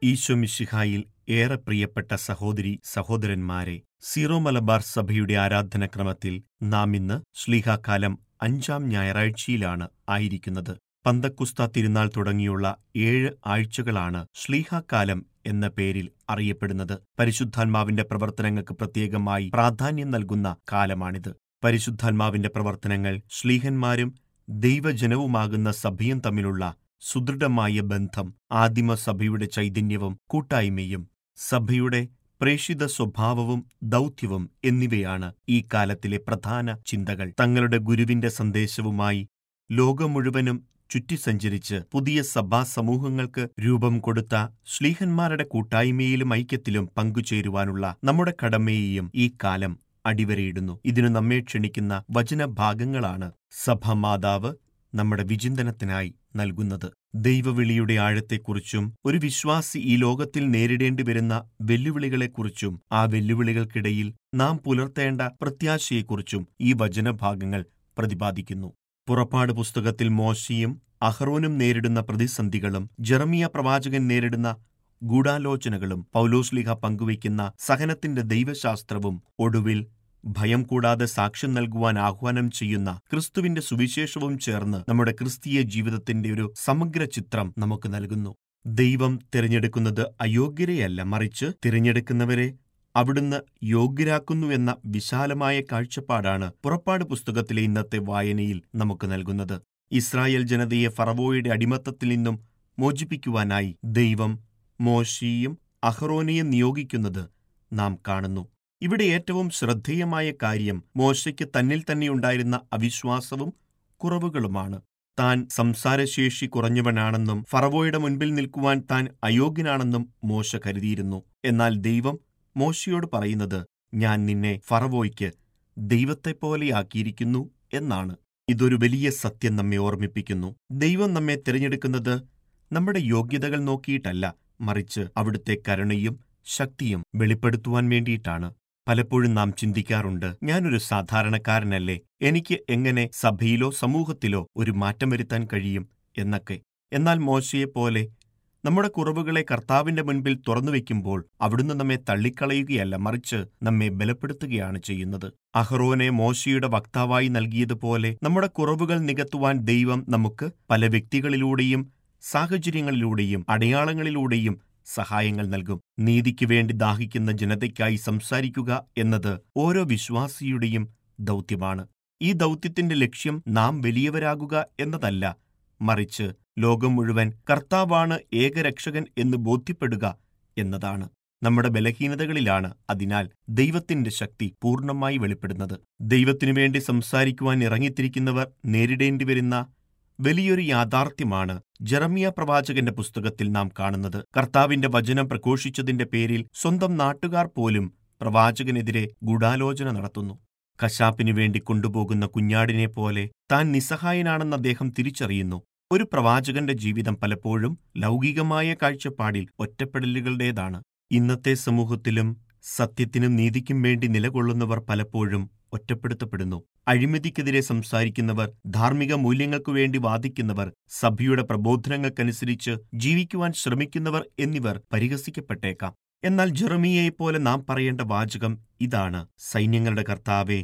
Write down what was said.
ഈശോമിശിഹായിൽ ഏറെ പ്രിയപ്പെട്ട സഹോദരീ സഹോദരന്മാരെ സീറോ മലബാർ സഭയുടെ ആരാധനക്രമത്തിൽ നാം ഇന്ന് ശ്ലീഹാകാലം അഞ്ചാം ഞായറാഴ്ചയിലാണ് ആയിരിക്കുന്നത് പന്തക്കുസ്ത തിരുനാൾ തുടങ്ങിയുള്ള ഏഴ് ആഴ്ചകളാണ് ശ്ലീഹാകാലം എന്ന പേരിൽ അറിയപ്പെടുന്നത് പരിശുദ്ധാത്മാവിന്റെ പ്രവർത്തനങ്ങൾക്ക് പ്രത്യേകമായി പ്രാധാന്യം നൽകുന്ന കാലമാണിത് പരിശുദ്ധാത്മാവിന്റെ പ്രവർത്തനങ്ങൾ ശ്ലീഹന്മാരും ദൈവജനവുമാകുന്ന സഭയും തമ്മിലുള്ള സുദൃഢമായ ബന്ധം ആദിമസഭയുടെ ചൈതന്യവും കൂട്ടായ്മയും സഭയുടെ പ്രേഷിത സ്വഭാവവും ദൗത്യവും എന്നിവയാണ് ഈ കാലത്തിലെ പ്രധാന ചിന്തകൾ തങ്ങളുടെ ഗുരുവിന്റെ സന്ദേശവുമായി ലോകം മുഴുവനും ചുറ്റിസഞ്ചരിച്ച് പുതിയ സഭാ സമൂഹങ്ങൾക്ക് രൂപം കൊടുത്ത ശ്ലീഹന്മാരുടെ കൂട്ടായ്മയിലും ഐക്യത്തിലും പങ്കുചേരുവാനുള്ള നമ്മുടെ കടമയെയും ഈ കാലം അടിവരയിടുന്നു ഇതിനു നമ്മെ ക്ഷണിക്കുന്ന വചനഭാഗങ്ങളാണ് സഭാമാതാവ് നമ്മുടെ വിചിന്തനത്തിനായി നൽകുന്നത് ദൈവവിളിയുടെ ആഴത്തെക്കുറിച്ചും ഒരു വിശ്വാസി ഈ ലോകത്തിൽ നേരിടേണ്ടി വരുന്ന വെല്ലുവിളികളെക്കുറിച്ചും ആ വെല്ലുവിളികൾക്കിടയിൽ നാം പുലർത്തേണ്ട പ്രത്യാശയെക്കുറിച്ചും ഈ വചനഭാഗങ്ങൾ പ്രതിപാദിക്കുന്നു പുറപ്പാട് പുസ്തകത്തിൽ മോശയും അഹ്റോനും നേരിടുന്ന പ്രതിസന്ധികളും ജെറമിയ പ്രവാചകൻ നേരിടുന്ന ഗൂഢാലോചനകളും പൗലോസ്ലിഹ പങ്കുവയ്ക്കുന്ന സഹനത്തിന്റെ ദൈവശാസ്ത്രവും ഒടുവിൽ ഭയം കൂടാതെ സാക്ഷ്യം നൽകുവാൻ ആഹ്വാനം ചെയ്യുന്ന ക്രിസ്തുവിന്റെ സുവിശേഷവും ചേർന്ന് നമ്മുടെ ക്രിസ്തീയ ജീവിതത്തിന്റെ ഒരു സമഗ്ര ചിത്രം നമുക്ക് നൽകുന്നു ദൈവം തിരഞ്ഞെടുക്കുന്നത് അയോഗ്യരെയല്ല മറിച്ച് തിരഞ്ഞെടുക്കുന്നവരെ അവിടുന്ന് യോഗ്യരാക്കുന്നു എന്ന വിശാലമായ കാഴ്ചപ്പാടാണ് പുറപ്പാട് പുസ്തകത്തിലെ ഇന്നത്തെ വായനയിൽ നമുക്ക് നൽകുന്നത് ഇസ്രായേൽ ജനതയെ ഫറവോയുടെ അടിമത്തത്തിൽ നിന്നും മോചിപ്പിക്കുവാനായി ദൈവം മോശിയും അഹ്റോനെയും നിയോഗിക്കുന്നത് നാം കാണുന്നു ഇവിടെ ഏറ്റവും ശ്രദ്ധേയമായ കാര്യം മോശയ്ക്ക് തന്നിൽ തന്നെയുണ്ടായിരുന്ന അവിശ്വാസവും കുറവുകളുമാണ് താൻ സംസാരശേഷി കുറഞ്ഞവനാണെന്നും ഫറവോയുടെ മുൻപിൽ നിൽക്കുവാൻ താൻ അയോഗ്യനാണെന്നും മോശ കരുതിയിരുന്നു എന്നാൽ ദൈവം മോശയോട് പറയുന്നത് ഞാൻ നിന്നെ ഫറവോയ്ക്ക് ദൈവത്തെപ്പോലെയാക്കിയിരിക്കുന്നു എന്നാണ് ഇതൊരു വലിയ സത്യം നമ്മെ ഓർമ്മിപ്പിക്കുന്നു ദൈവം നമ്മെ തിരഞ്ഞെടുക്കുന്നത് നമ്മുടെ യോഗ്യതകൾ നോക്കിയിട്ടല്ല മറിച്ച് അവിടുത്തെ കരുണയും ശക്തിയും വെളിപ്പെടുത്തുവാൻ വേണ്ടിയിട്ടാണ് പലപ്പോഴും നാം ചിന്തിക്കാറുണ്ട് ഞാനൊരു സാധാരണക്കാരനല്ലേ എനിക്ക് എങ്ങനെ സഭയിലോ സമൂഹത്തിലോ ഒരു മാറ്റം വരുത്താൻ കഴിയും എന്നൊക്കെ എന്നാൽ മോശയെപ്പോലെ നമ്മുടെ കുറവുകളെ കർത്താവിന്റെ മുൻപിൽ തുറന്നു വയ്ക്കുമ്പോൾ അവിടുന്ന് നമ്മെ തള്ളിക്കളയുകയല്ല മറിച്ച് നമ്മെ ബലപ്പെടുത്തുകയാണ് ചെയ്യുന്നത് അഹ്റോനെ മോശയുടെ വക്താവായി നൽകിയതുപോലെ നമ്മുടെ കുറവുകൾ നികത്തുവാൻ ദൈവം നമുക്ക് പല വ്യക്തികളിലൂടെയും സാഹചര്യങ്ങളിലൂടെയും അടയാളങ്ങളിലൂടെയും സഹായങ്ങൾ നൽകും നീതിക്ക് വേണ്ടി ദാഹിക്കുന്ന ജനതയ്ക്കായി സംസാരിക്കുക എന്നത് ഓരോ വിശ്വാസിയുടെയും ദൗത്യമാണ് ഈ ദൗത്യത്തിന്റെ ലക്ഷ്യം നാം വലിയവരാകുക എന്നതല്ല മറിച്ച് ലോകം മുഴുവൻ കർത്താവാണ് ഏകരക്ഷകൻ എന്ന് ബോധ്യപ്പെടുക എന്നതാണ് നമ്മുടെ ബലഹീനതകളിലാണ് അതിനാൽ ദൈവത്തിന്റെ ശക്തി പൂർണ്ണമായി വെളിപ്പെടുന്നത് ദൈവത്തിനു വേണ്ടി സംസാരിക്കുവാൻ ഇറങ്ങിത്തിരിക്കുന്നവർ നേരിടേണ്ടി വരുന്ന വലിയൊരു യാഥാർത്ഥ്യമാണ് ജെറമിയ പ്രവാചകന്റെ പുസ്തകത്തിൽ നാം കാണുന്നത് കർത്താവിന്റെ വചനം പ്രഘോഷിച്ചതിന്റെ പേരിൽ സ്വന്തം നാട്ടുകാർ പോലും പ്രവാചകനെതിരെ ഗൂഢാലോചന നടത്തുന്നു കശാപ്പിനു വേണ്ടി കൊണ്ടുപോകുന്ന കുഞ്ഞാടിനെ പോലെ താൻ നിസ്സഹായനാണെന്ന് അദ്ദേഹം തിരിച്ചറിയുന്നു ഒരു പ്രവാചകന്റെ ജീവിതം പലപ്പോഴും ലൗകികമായ കാഴ്ചപ്പാടിൽ ഒറ്റപ്പെടലുകളുടേതാണ് ഇന്നത്തെ സമൂഹത്തിലും സത്യത്തിനും നീതിക്കും വേണ്ടി നിലകൊള്ളുന്നവർ പലപ്പോഴും ഒറ്റപ്പെടുത്തപ്പെടുന്നു അഴിമതിക്കെതിരെ സംസാരിക്കുന്നവർ ധാർമ്മിക മൂല്യങ്ങൾക്കു വേണ്ടി വാദിക്കുന്നവർ സഭയുടെ പ്രബോധനങ്ങൾക്കനുസരിച്ച് ജീവിക്കുവാൻ ശ്രമിക്കുന്നവർ എന്നിവർ പരിഹസിക്കപ്പെട്ടേക്കാം എന്നാൽ ജെറമിയയെപ്പോലെ നാം പറയേണ്ട വാചകം ഇതാണ് സൈന്യങ്ങളുടെ കർത്താവെ